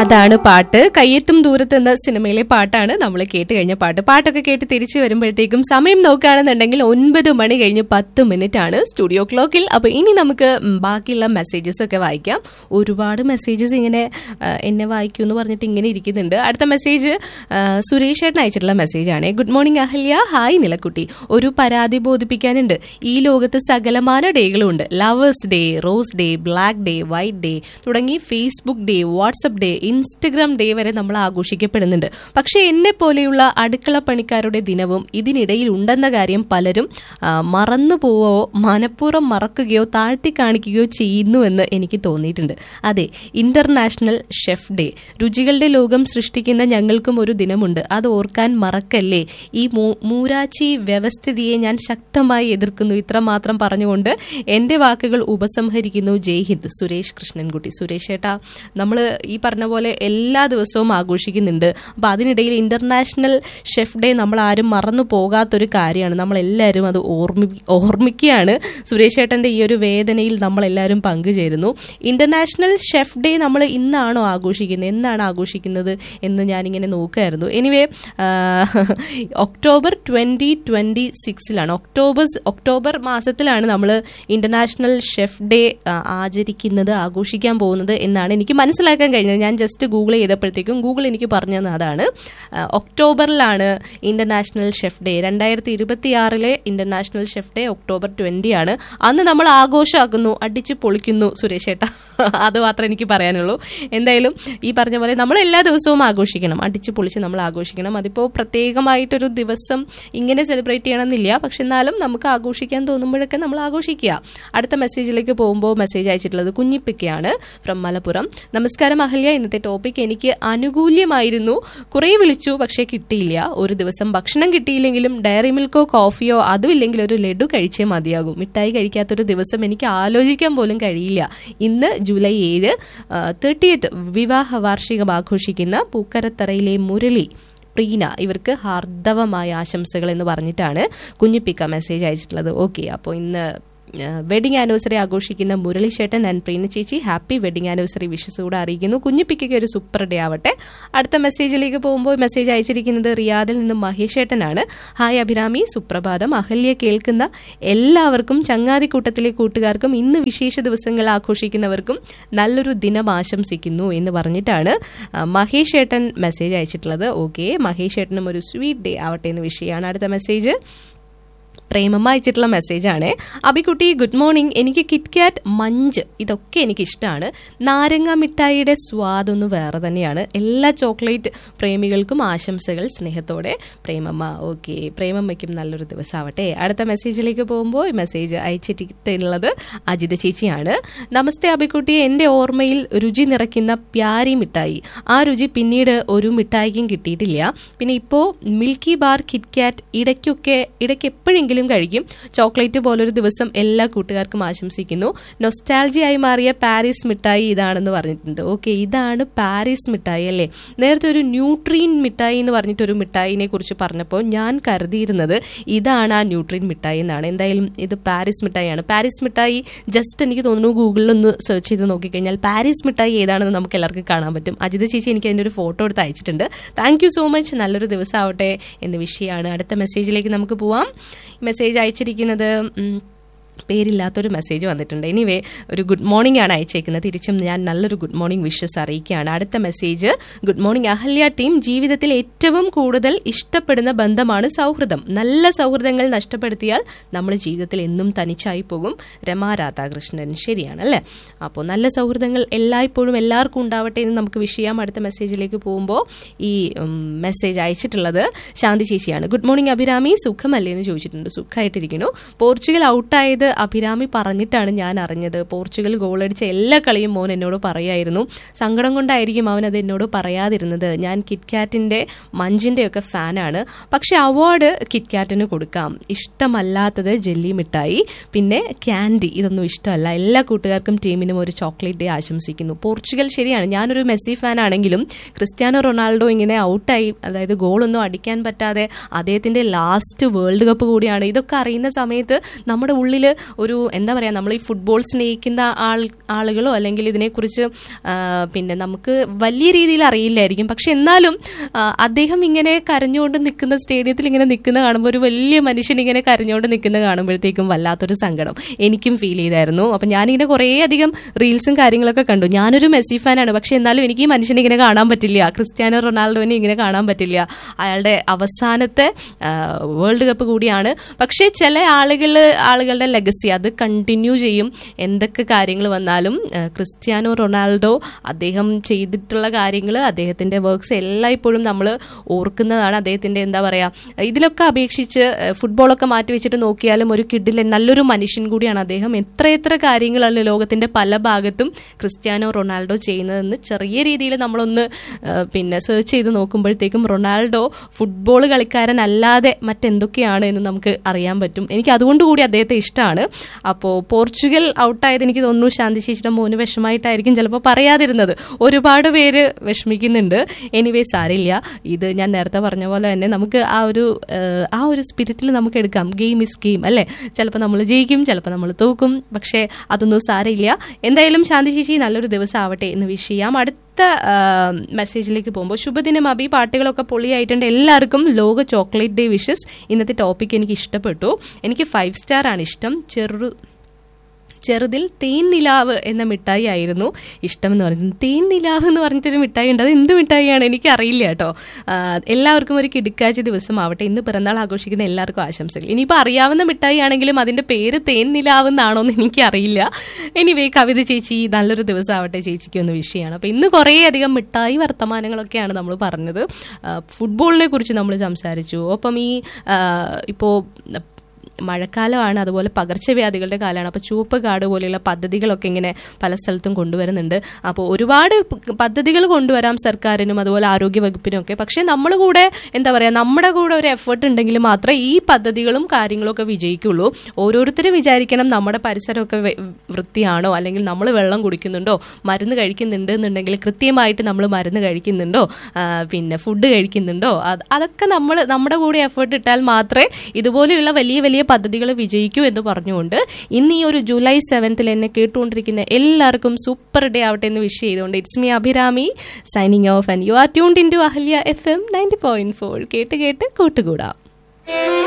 അതാണ് പാട്ട് കയ്യെത്തും ദൂരത്ത് എന്ന സിനിമയിലെ പാട്ടാണ് നമ്മൾ കേട്ട് കഴിഞ്ഞ പാട്ട് പാട്ടൊക്കെ കേട്ട് തിരിച്ചു വരുമ്പോഴത്തേക്കും സമയം നോക്കുകയാണെന്നുണ്ടെങ്കിൽ ഒൻപത് മണി കഴിഞ്ഞ് പത്ത് മിനിറ്റ് ആണ് സ്റ്റുഡിയോ ക്ലോക്കിൽ അപ്പൊ ഇനി നമുക്ക് ഉം, ബാക്കിയുള്ള മെസ്സേജസ് ഒക്കെ വായിക്കാം ഒരുപാട് മെസ്സേജസ് ഇങ്ങനെ ആ, എന്നെ വായിക്കൂ എന്ന് പറഞ്ഞിട്ട് ഇങ്ങനെ ഇരിക്കുന്നുണ്ട് അടുത്ത മെസ്സേജ് ആ, സുരേഷ് ഏട്ടൻ അയച്ചിട്ടുള്ള മെസ്സേജാണ് ഗുഡ് മോർണിംഗ് അഹല്യ ഹായ് നിലക്കുട്ടി ഒരു പരാതി ബോധിപ്പിക്കാനുണ്ട് ഈ ലോകത്ത് സകലമാന ഡേകളുണ്ട് lovers day rose day black day white day തുടങ്ങി Facebook day WhatsApp day Instagram day വരെ നമ്മൾ ആഘോഷിക്കപ്പെടുന്നുണ്ട് പക്ഷെ എന്നെ പോലെയുള്ള അടുക്കള പണിക്കാരുടെ ദിനവും ഇതിനിടയിൽ ഉണ്ടെന്ന കാര്യം പലരും ആ, മറന്നു പോവോ മനഃപൂർവ്വം മറക്കുകയോ താഴ്ത്തി കാണിക്കുകയോ ചെയ്യുന്നുവെന്ന് എനിക്ക് തോന്നിയിട്ടുണ്ട് അതെ ഇന്റർനാഷണൽ ഷെഫ് ഡേ രുചികളുടെ ലോകം സൃഷ്ടിക്കുന്ന ഞങ്ങൾക്കും ഒരു ദിനമുണ്ട് അത് ഓർക്കാൻ മറക്കല്ലേ ഈ മൂ- മൂരാച്ചി വ്യവസ്ഥിതിയെ ഞാൻ ശക്തമായി എതിർക്കുന്നു ഇത്രമാത്രം പറഞ്ഞുകൊണ്ട് എന്റെ വാക്കുകൾ ഉപസംഹരിക്കുന്നു ജയ് ഹിന്ദ് സുരേഷ് കൃഷ്ണൻകുട്ടി സുരേഷ് ഏട്ടാ നമ്മൾ ഈ പറഞ്ഞ പോലെ എല്ലാ ദിവസവും ആഘോഷിക്കുന്നുണ്ട് അപ്പൊ അതിനിടയിൽ ഇന്റർനാഷണൽ ഷെഫ് ഡേ നമ്മൾ ആരും മറന്നു പോകാത്തൊരു കാര്യമാണ് നമ്മൾ എല്ലാവരും അത് ഓർമ്മി ഓർമ്മിക്കുകയാണ് സുരേഷ് ഏട്ടന്റെ ഈ ഒരു വേദനയിൽ നമ്മൾ എല്ലാവരും പങ്കുചേരുന്നു ഇന്റർനാഷണൽ ഷെഫ് ഡേ നമ്മൾ ഇന്നാണോ ആഘോഷിക്കുന്നത് എന്നാണ് ആഘോഷിക്കുന്നത് എന്ന് ഞാനിങ്ങനെ നോക്കുകയായിരുന്നു എനിവേ ഒക്ടോബർ ട്വന്റി ട്വന്റി സിക്സിലാണ് ഒക്ടോബർ ഒക്ടോബർ മാസത്തിലാണ് നമ്മൾ ഇന്റർനാഷണൽ ഷെഫ് ഡേ ആചരിക്കുന്നത് ആഘോഷിക്കാൻ പോകുന്നത് എന്നാണ് എനിക്ക് മനസ്സിലാക്കാൻ കഴിഞ്ഞത് ഞാൻ ജസ്റ്റ് ഗൂഗിൾ ചെയ്തപ്പോഴത്തേക്കും ഗൂഗിൾ എനിക്ക് പറഞ്ഞു തന്ന അതാണ് ആ, ഒക്ടോബറിലാണ് ഇന്റർനാഷണൽ ഷെഫ് ഡേ രണ്ടായിരത്തി ഇരുപത്തിയാറിലെ international chef day October twenty ആണ് അന്ന് നമ്മൾ ആഘോഷമാക്കുന്നു അടിച്ച് പൊളിക്കുന്നു സുരേഷ് ഏട്ടാ അത് മാത്രമേ എനിക്ക് പറയാനുള്ളൂ എന്തായാലും ഈ പറഞ്ഞ പോലെ നമ്മൾ എല്ലാ ദിവസവും ആഘോഷിക്കണം അടിച്ച് പൊളിച്ച് നമ്മൾ ആഘോഷിക്കണം അതിപ്പോൾ പ്രത്യേകമായിട്ടൊരു ദിവസം ഇങ്ങനെ സെലിബ്രേറ്റ് ചെയ്യണമെന്നില്ല പക്ഷെ എന്നാലും നമുക്ക് ആഘോഷിക്കാൻ തോന്നുമ്പോഴൊക്കെ നമ്മൾ ആഘോഷിക്കുക അടുത്ത മെസ്സേജിലേക്ക് പോകുമ്പോൾ മെസ്സേജ് അയച്ചിട്ടുള്ളത് കുഞ്ഞിപ്പിക്കയാണ് ഫ്രം മലപ്പുറം നമസ്കാരം അഹല്യ ഇന്നത്തെ ടോപ്പിക് എനിക്ക് അനുകൂല്യമായിരുന്നു കുറെ വിളിച്ചു പക്ഷേ കിട്ടിയില്ല ഒരു ദിവസം ഭക്ഷണം കിട്ടിയില്ലെങ്കിലും ഡയറി മിൽക്കോ കോഫിയോ അതുമില്ലെങ്കിൽ ഒരു ലഡു കഴിച്ചേ മതിയാകും മിഠായി കഴിക്കാത്തൊരു ദിവസം എനിക്ക് ആലോചിക്കാൻ പോലും കഴിയില്ല ഇന്ന് ജൂലൈ ഏഴ് തേർട്ടിയത്ത് വിവാഹ വാർഷികം ആഘോഷിക്കുന്ന പൂക്കരത്തറയിലെ മുരളി പ്രീന ഇവർക്ക് ഹാർദവമായ ആശംസകൾ എന്ന് പറഞ്ഞിട്ടാണ് കുഞ്ഞിപ്പിക്ക മെസ്സേജ് അയച്ചിട്ടുള്ളത് ഓക്കെ അപ്പോൾ ഇന്ന് വെഡിങ് ആനിവേഴ്സറി ആഘോഷിക്കുന്ന മുരളിശേട്ടൻ ആൻഡ് പ്രീന ചേച്ചി ഹാപ്പി വെഡിങ് ആനിവേഴ്സറി വിഷസ് കൂടെ അറിയിക്കുന്നു കുഞ്ഞിപ്പിക്കയ്ക്ക് ഒരു സൂപ്പർ ഡേ ആവട്ടെ അടുത്ത മെസ്സേജിലേക്ക് പോകുമ്പോൾ മെസ്സേജ് അയച്ചിരിക്കുന്നത് റിയാദിൽ നിന്ന് മഹേഷ് ഏട്ടനാണ് ഹായ് അഭിരാമി സുപ്രഭാതം അഹല്യ കേൾക്കുന്ന എല്ലാവർക്കും ചങ്ങാതിക്കൂട്ടത്തിലെ കൂട്ടുകാർക്കും ഇന്ന് വിശേഷ ദിവസങ്ങൾ ആഘോഷിക്കുന്നവർക്കും നല്ലൊരു ദിനം ആശംസിക്കുന്നു എന്ന് പറഞ്ഞിട്ടാണ് ആ, മഹേഷ് ഏട്ടൻ മെസ്സേജ് അയച്ചിട്ടുള്ളത് ഓക്കെ മഹേഷ് ഏട്ടനും ഒരു സ്വീറ്റ് ഡേ ആവട്ടെ എന്ന് വിഷയമാണ് അടുത്ത മെസ്സേജ് പ്രേമമ്മ അയച്ചിട്ടുള്ള മെസ്സേജാണ് അബിക്കുട്ടി ഗുഡ് മോർണിംഗ് എനിക്ക് കിറ്റ്കാറ്റ് മഞ്ച് ഇതൊക്കെ എനിക്ക് ഇഷ്ടമാണ് നാരങ്ങ മിഠായിയുടെ സ്വാദൊന്ന് വേറെ തന്നെയാണ് എല്ലാ ചോക്ലേറ്റ് പ്രേമികൾക്കും ആശംസകൾ സ്നേഹത്തോടെ പ്രേമമ്മ ഓക്കെ പ്രേമമ്മയ്ക്കും നല്ലൊരു ദിവസമാവട്ടെ അടുത്ത മെസ്സേജിലേക്ക് പോകുമ്പോൾ ഈ മെസ്സേജ് അയച്ചിട്ടുള്ളത് അജിത ചേച്ചിയാണ് നമസ്തേ അബിക്കുട്ടി എൻ്റെ ഓർമ്മയിൽ രുചി നിറയ്ക്കുന്ന പ്യാരി മിഠായി ആ രുചി പിന്നീട് ഒരു മിഠായിക്കും കിട്ടിയിട്ടില്ല പിന്നെ ഇപ്പോൾ മിൽക്കി ബാർ കിറ്റ്കാറ്റ് ഇടയ്ക്കൊക്കെ ഇടയ്ക്ക് എപ്പോഴെങ്കിലും കഴിക്കും ചോക്ലേറ്റ് പോലൊരു ദിവസം എല്ലാ കൂട്ടുകാർക്കും ആശംസിക്കുന്നു നൊസ്റ്റാൾജിയായി മാറിയ പാരീസ് മിഠായി ഇതാണെന്ന് പറഞ്ഞിട്ടുണ്ട് ഓക്കെ ഇതാണ് പാരീസ് മിഠായി അല്ലേ നേരത്തെ ഒരു ന്യൂട്രീൻ മിഠായി എന്ന് പറഞ്ഞിട്ടൊരു മിഠായിനെ കുറിച്ച് പറഞ്ഞപ്പോൾ ഞാൻ കരുതിയിരുന്നത് ഇതാണ് ആ ന്യൂട്രീൻ മിഠായി എന്നാണ് എന്തായാലും ഇത് പാരീസ് മിഠായിയാണ് പാരീസ് മിഠായി ജസ്റ്റ് എനിക്ക് തോന്നുന്നു ഗൂഗിളിൽ ഒന്ന് സെർച്ച് ചെയ്ത് നോക്കിക്കഴിഞ്ഞാൽ പാരീസ് മിഠായി ഏതാണെന്ന് നമുക്ക് എല്ലാവർക്കും കാണാൻ പറ്റും അജിത ചേച്ചി എനിക്ക് അതിൻ്റെ ഒരു ഫോട്ടോ എടുത്ത് അയച്ചിട്ടുണ്ട് താങ്ക് യു സോ മച്ച് നല്ലൊരു ദിവസം ആവട്ടെ എന്ന വിഷയമാണ് അടുത്ത മെസ്സേജിലേക്ക് നമുക്ക് പോവാം മെസ്സേജ് അയച്ചിരിക്കുന്നത് ഉം, പേരില്ലാത്തൊരു മെസ്സേജ് വന്നിട്ടുണ്ട് എനിവേ ഒരു ഗുഡ് മോർണിംഗ് ആണ് അയച്ചേക്കുന്നത് തിരിച്ചും ഞാൻ നല്ലൊരു ഗുഡ് മോർണിംഗ് വിഷസ് അറിയിക്കുകയാണ് അടുത്ത message good morning Ahalya team ജീവിതത്തിൽ ഏറ്റവും കൂടുതൽ ഇഷ്ടപ്പെടുന്ന ബന്ധമാണ് സൗഹൃദം നല്ല സൗഹൃദങ്ങൾ നഷ്ടപ്പെടുത്തിയാൽ നമ്മൾ ജീവിതത്തിൽ എന്നും തനിച്ചായി പോകും രമാ രാധാകൃഷ്ണൻ ശരിയാണ് അല്ലേ അപ്പോൾ നല്ല സൗഹൃദങ്ങൾ എല്ലായ്പ്പോഴും എല്ലാവർക്കും ഉണ്ടാവട്ടെ എന്ന് നമുക്ക് വിഷയം അടുത്ത മെസ്സേജിലേക്ക് പോകുമ്പോൾ ഈ മെസ്സേജ് അയച്ചിട്ടുള്ളത് ശാന്തി ചേച്ചിയാണ് ഗുഡ് മോർണിംഗ് അഭിരാമി സുഖമല്ലേ എന്ന് ചോദിച്ചിട്ടുണ്ട് സുഖമായിട്ടിരിക്കുന്നു പോർച്ചുഗൽ ഔട്ടായത് അഭിരാമി പറഞ്ഞിട്ടാണ് ഞാൻ അറിഞ്ഞത് പോർച്ചുഗൽ ഗോളടിച്ച എല്ലാ കളിയും മോൻ എന്നോട് പറയായിരുന്നു സങ്കടം കൊണ്ടായിരിക്കും അവൻ അത് എന്നോട് പറയാതിരുന്നത് ഞാൻ കിറ്റ്കാറ്റിന്റെ മഞ്ചിന്റെ ഒക്കെ ഫാനാണ് പക്ഷെ അവാർഡ് കിറ്റ്കാറ്റിന് കൊടുക്കാം ഇഷ്ടമല്ലാത്തത് ജെല്ലി മിഠായി പിന്നെ ക്യാൻഡി ഇതൊന്നും ഇഷ്ടമല്ല എല്ലാ കൂട്ടുകാർക്കും ടീമിനും ഒരു ചോക്ലേറ്റ് ഡേ ആശംസിക്കുന്നു പോർച്ചുഗൽ ശരിയാണ് ഞാനൊരു മെസ്സി ഫാൻ ആണെങ്കിലും ക്രിസ്ത്യാനോ റൊണാൾഡോ ഇങ്ങനെ ഔട്ടായി അതായത് ഗോളൊന്നും അടിക്കാൻ പറ്റാതെ അദ്ദേഹത്തിന്റെ ലാസ്റ്റ് വേൾഡ് കപ്പ് കൂടിയാണ് ഇതൊക്കെ അറിയുന്ന സമയത്ത് നമ്മുടെ ഉള്ളിൽ ഒരു എന്താ പറയാ നമ്മൾ ഈ ഫുട്ബോൾ സ്നേഹിക്കുന്ന ആൾ ആളുകളോ അല്ലെങ്കിൽ ഇതിനെക്കുറിച്ച് ആ, പിന്നെ നമുക്ക് വലിയ രീതിയിൽ അറിയില്ലായിരിക്കും പക്ഷെ എന്നാലും ആ, അദ്ദേഹം ഇങ്ങനെ കരഞ്ഞുകൊണ്ട് നിൽക്കുന്ന സ്റ്റേഡിയത്തിൽ ഇങ്ങനെ നിൽക്കുന്ന കാണുമ്പോൾ ഒരു വലിയ മനുഷ്യൻ ഇങ്ങനെ കരഞ്ഞുകൊണ്ട് നിൽക്കുന്ന കാണുമ്പോഴത്തേക്കും വല്ലാത്തൊരു സങ്കടം എനിക്കും ഫീൽ ചെയ്തായിരുന്നു അപ്പം ഞാനിങ്ങനെ കുറേ അധികം റീൽസും കാര്യങ്ങളൊക്കെ കണ്ടു ഞാനൊരു മെസ്സി ഫാനാണ് പക്ഷെ എന്നാലും എനിക്ക് ഈ മനുഷ്യനെ ഇങ്ങനെ കാണാൻ പറ്റില്ല ക്രിസ്ത്യാനോ റൊണാൾഡോനെ ഇങ്ങനെ കാണാൻ പറ്റില്ല അയാളുടെ അവസാനത്തെ ആ, വേൾഡ് കപ്പ് കൂടിയാണ് പക്ഷേ ചില ആളുകൾ ആളുകളുടെ ലെഗസി അത് കണ്ടിന്യൂ ചെയ്യും എന്തൊക്കെ കാര്യങ്ങൾ വന്നാലും ആ, ക്രിസ്ത്യാനോ റൊണാൾഡോ അദ്ദേഹം ചെയ്തിട്ടുള്ള കാര്യങ്ങൾ അദ്ദേഹത്തിന്റെ വർക്ക്സ് എല്ലായ്പ്പോഴും നമ്മൾ ഓർക്കുന്നതാണ് അദ്ദേഹത്തിന്റെ എന്താ പറയാ ഇതിലൊക്കെ അപേക്ഷിച്ച് ആ, ഫുട്ബോളൊക്കെ മാറ്റി വെച്ചിട്ട് നോക്കിയാലും ഒരു കിഡിലെ നല്ലൊരു മനുഷ്യൻ കൂടിയാണ് അദ്ദേഹം എത്ര എത്ര കാര്യങ്ങളാണ് ലോകത്തിന്റെ പല ഭാഗത്തും ക്രിസ്ത്യാനോ റൊണാൾഡോ ചെയ്യുന്നതെന്ന് ചെറിയ രീതിയിൽ നമ്മളൊന്ന് ആ, പിന്നെ സെർച്ച് ചെയ്ത് നോക്കുമ്പോഴത്തേക്കും റൊണാൾഡോ ഫുട്ബോൾ കളിക്കാരനല്ലാതെ മറ്റെന്തൊക്കെയാണ് എന്ന് നമുക്ക് അറിയാൻ പറ്റും എനിക്ക് അതുകൊണ്ട് കൂടി അദ്ദേഹത്തെ ഇഷ്ടമാണ് അപ്പോൾ പോർച്ചുഗൽ ഔട്ടായത് എനിക്ക് തോന്നുന്നു ശാന്തി ശേഷിയുടെ മോന് വിഷമായിട്ടായിരിക്കും ചിലപ്പോൾ പറയാതിരുന്നത് ഒരുപാട് പേര് വിഷമിക്കുന്നുണ്ട് എനിവേ സാരില്ല ഇത് ഞാൻ നേരത്തെ പറഞ്ഞ പോലെ തന്നെ നമുക്ക് ആ ഒരു ആ, ആ ഒരു സ്പിരിറ്റിൽ നമുക്ക് എടുക്കാം ഗെയിം ഇസ് ഗെയിം അല്ലേ ചിലപ്പോൾ നമ്മൾ ജയിക്കും ചിലപ്പോൾ നമ്മൾ തോക്കും പക്ഷേ അതൊന്നും സാരമില്ല എന്തായാലും ശാന്തി ചേച്ചി നല്ലൊരു ദിവസം ആവട്ടെ എന്ന് വിഷ് ചെയ്യാം അടുത്ത ആ, മെസ്സേജിലേക്ക് പോകുമ്പോൾ ശുഭദിനം അഭി പാട്ടുകളൊക്കെ പൊളിയായിട്ടുണ്ട് എല്ലാവർക്കും ലോക ചോക്ലേറ്റ് ഡേ വിഷസ് ഇന്നത്തെ ടോപ്പിക് എനിക്ക് ഇഷ്ടപ്പെട്ടു എനിക്ക് ഫൈവ് സ്റ്റാർ ആണ് ഇഷ്ടം ചെറു ചെറുതിൽ തേൻ നിലാവ് എന്ന മിഠായി ആയിരുന്നു ഇഷ്ടം എന്ന് പറയുന്നത് തേൻ നിലാവ് എന്ന് പറഞ്ഞിട്ടൊരു മിഠായി ഉണ്ട് അത് എന്ത് മിഠായിയാണ് എനിക്ക് അറിയില്ല കേട്ടോ ആ, എല്ലാവർക്കും ഒരു കിടുക്കാഴ്ച ദിവസം ആവട്ടെ ഇന്ന് പിറന്നാൾ ആഘോഷിക്കുന്ന എല്ലാവർക്കും ആശംസകൾ ഇനിയിപ്പോൾ അറിയാവുന്ന മിഠായി ആണെങ്കിലും അതിന്റെ പേര് തേൻ നിലാവ് എന്നാണോ എന്ന് എനിക്ക് അറിയില്ല എനിവേ കവിത ചേച്ചി നല്ലൊരു ദിവസം ആവട്ടെ ചേച്ചിക്ക് ഒന്ന് വിഷയമാണ് അപ്പോൾ ഇന്ന് കുറേ അധികം മിഠായി വർത്തമാനങ്ങളൊക്കെയാണ് നമ്മൾ പറഞ്ഞത് ആ, ഫുട്ബോളിനെ കുറിച്ച് നമ്മൾ സംസാരിച്ചു ഒപ്പം ഈ ആ, ഇപ്പോ മഴക്കാലമാണ് അതുപോലെ പകർച്ചവ്യാധികളുടെ കാലമാണ് അപ്പോൾ ചുവപ്പ് കാട് പോലെയുള്ള പദ്ധതികളൊക്കെ ഇങ്ങനെ പല സ്ഥലത്തും കൊണ്ടുവരുന്നുണ്ട് അപ്പോൾ ഒരുപാട് പ- പദ്ധതികൾ കൊണ്ടുവരാം സർക്കാരിനും അതുപോലെ ആരോഗ്യ വകുപ്പിനും ഒക്കെ പക്ഷേ നമ്മൾ കൂടെ എന്താ പറയുക നമ്മുടെ കൂടെ ഒരു എഫേർട്ട് ഉണ്ടെങ്കിൽ മാത്രമേ ഈ പദ്ധതികളും കാര്യങ്ങളും ഒക്കെ വിജയിക്കുള്ളൂ ഓരോരുത്തരും വിചാരിക്കണം നമ്മുടെ പരിസരമൊക്കെ വെ- വൃത്തിയാണോ അല്ലെങ്കിൽ നമ്മൾ വെള്ളം കുടിക്കുന്നുണ്ടോ മരുന്ന് കഴിക്കുന്നുണ്ട് എന്നുണ്ടെങ്കിൽ കൃത്യമായിട്ട് നമ്മൾ മരുന്ന് കഴിക്കുന്നുണ്ടോ ആ, പിന്നെ ഫുഡ് കഴിക്കുന്നുണ്ടോ അത് അതൊക്കെ നമ്മൾ നമ്മുടെ കൂടെ എഫേർട്ട് ഇട്ടാൽ മാത്രമേ ഇതുപോലെയുള്ള വലിയ വലിയ പദ്ധതികൾ വിജയിക്കൂ എന്ന് പറഞ്ഞുകൊണ്ട് ഇന്ന് ഈ ഒരു ജൂലൈ സെവൻത്തിൽ എന്നെ കേട്ടുകൊണ്ടിരിക്കുന്ന എല്ലാവർക്കും സൂപ്പർ ഡേ ആവട്ടെ എന്ന് വിഷ് ചെയ്തുകൊണ്ട് it's me Abhirami signing off and you are tuned in to Ahalya F M ninety point four കേട്ട് കേട്ട് കൂട്ടുകൂടാം